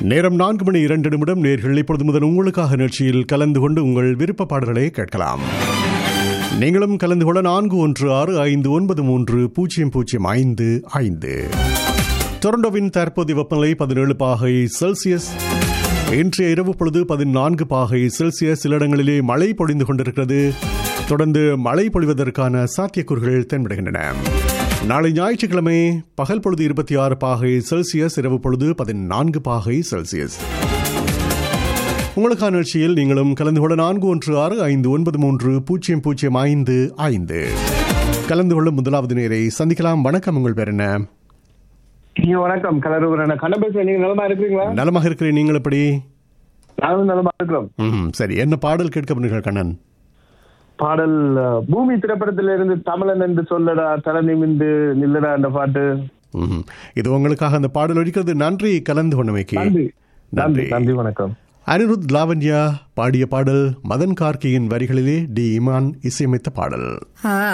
நேரம் நான்கு மணி இரண்டு நிமிடம் நேர்கள் இப்பொழுது முதல் உங்களுக்காக நிகழ்ச்சியில் கலந்து கொண்டு உங்கள் விருப்ப பாடல்களை கேட்கலாம் நீங்களும் கலந்து கொள்ள நான்கு ஒன்று ஆறு ஐந்து ஒன்பது மூன்று பூஜ்ஜியம் பூஜ்ஜியம் ஐந்து ஐந்து டொரண்டோவின் தற்போதைய வெப்பநிலை பதினேழு பாகை செல்சியஸ் இன்றைய இரவு பொழுது பதினான்கு பாகை செல்சியஸ் சில இடங்களிலே மழை பொழிந்து கொண்டிருக்கிறது தொடர்ந்து மழை பொழிவதற்கான சாத்தியக்கூறுகள் தென்படுகின்றன நாளை ஞாயிற்றுக்கிழமை பகல் பொழுது இருபத்தி ஆறு பாகை செல்சியஸ் இரவு பொழுது பதினான்கு பாகை செல்சியஸ் உங்களுக்கான நிகழ்ச்சியில் நீங்களும் கலந்து கொள்ள நான்கு ஒன்று ஆறு ஐந்து ஒன்பது மூன்று பூஜ்ஜியம் பூஜ்ஜியம் ஐந்து ஐந்து கலந்து கொள்ளும் முதலாவது நேரை சந்திக்கலாம் வணக்கம் உங்கள் பேர் என்ன ஐயா வணக்கம் கலருவரன் கண்ண பேசுறேன் நீங்க நலமா இருக்கிறீங்களா நலமாக இருக்கிறேன் நீங்கள் எப்படி நானும் நலமா இருக்கிறோம் ம் சரி என்ன பாடல் கேட்க பண்ணுங்கள் கண்ணன் பாடல் அஹ், பூமி திரைப்படத்தில இருந்து தமிழன் என்று சொல்லடா தலை நிமிந்து நில்லடா அந்த பாட்டு ம் இது உங்களுக்காக அந்த பாடல் ஒழிக்கிறது நன்றி கலந்து கொண்டமைக்கு நன்றி நன்றி நன்றி வணக்கம் அனிருத் லாவண்யா பாடிய பாடல் மதன் கார்கியின் வரிகளிலே டி இமான் இசையமைத்த பாடல்